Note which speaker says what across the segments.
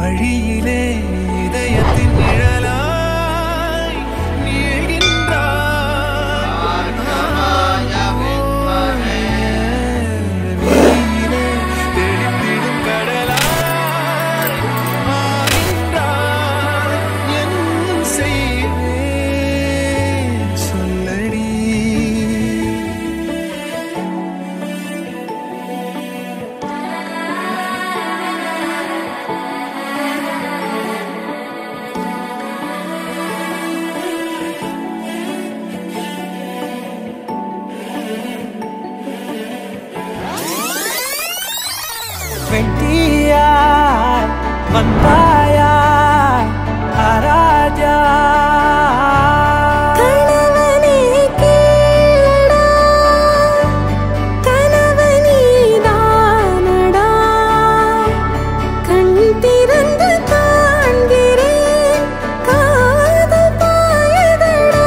Speaker 1: வழியிலே இதயத்தின் நிழலாய் நீழ்கின்றாய் விழியிலே தெளிந்திடும் கடலாய் ஆகின்றாய் என் செய்வேன் சொல்லடி
Speaker 2: வெட்டியாய் வந்தாயா ஆராஜா
Speaker 3: கணவனே கேளடா கணவனே தானடா கண் திறந்து காண்கிறேன் காதல் பாயதடா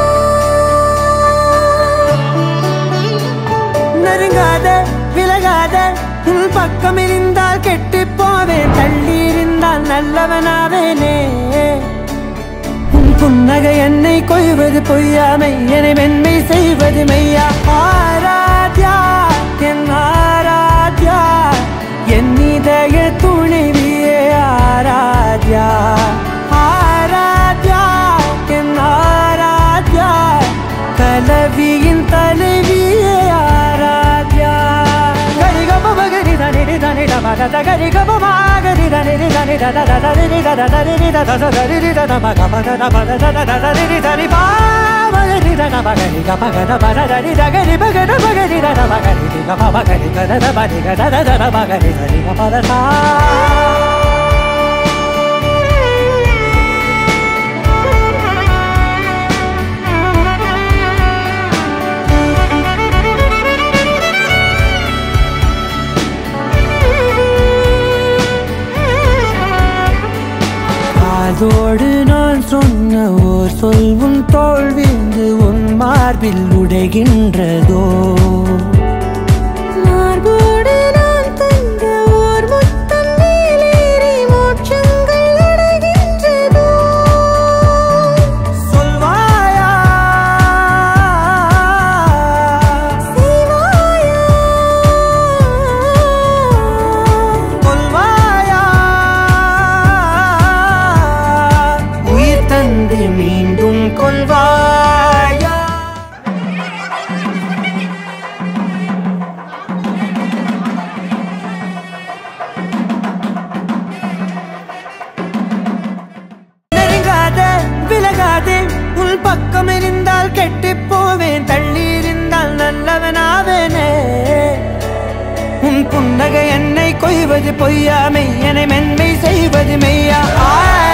Speaker 2: நெருங்காத விலகாத உன் பக்கம் இருந்தால் கெட்டு போவேன் தள்ளி இருந்தால் நல்லவனாவேனே உன் புன்னகை என்னை கொய்வது பொய்யாமை என்னை மென்மை செய்வது மெய்யா ஆராத்யா என் ஆராத்யா என் இதய துணைவியே ஆராத்யா ஆராத்யா என் ஆராத்யா கலவியின் தலைவியே ஆராத்யா கரிகம மகரி தனிரி தனிட மகத கரிகம மகரி தனிரி தனிட தத தரிரி தத தரிரி தத தரிரி தத மக மகத மத தத தரிரி தரி பா மகரி தத மகரி க மகத மத தரி தகரி மகத மகரி தத மகரி க ம மகரி க தத மரி க தத தத மகரி தரி க மத சா அதோடு நான் சொன்ன ஓர் சொல் உன் தோல் விந்து உன் மார்பில் உடைகின்றதோ
Speaker 3: மார்போடு நான் தந்த ஓர் முத்தம் மேலேறி மோட்சங்கள் அடைகின்றதோ
Speaker 2: சொல்வாயா
Speaker 3: செய்வாயா
Speaker 2: கொல்வாயா உயிர் தந்து மீண்டும் கொல்வாயா நெருங்காத விலகாதே உன் பக்கம் இருந்தால் கெட்டு போவேன் தள்ளி இருந்தால் நல்லவனாவேனே உன் புன்னகை என்னை கொய்வது பொய்யாமை என்னை மென்மை செய்வது மெய்யா ஆ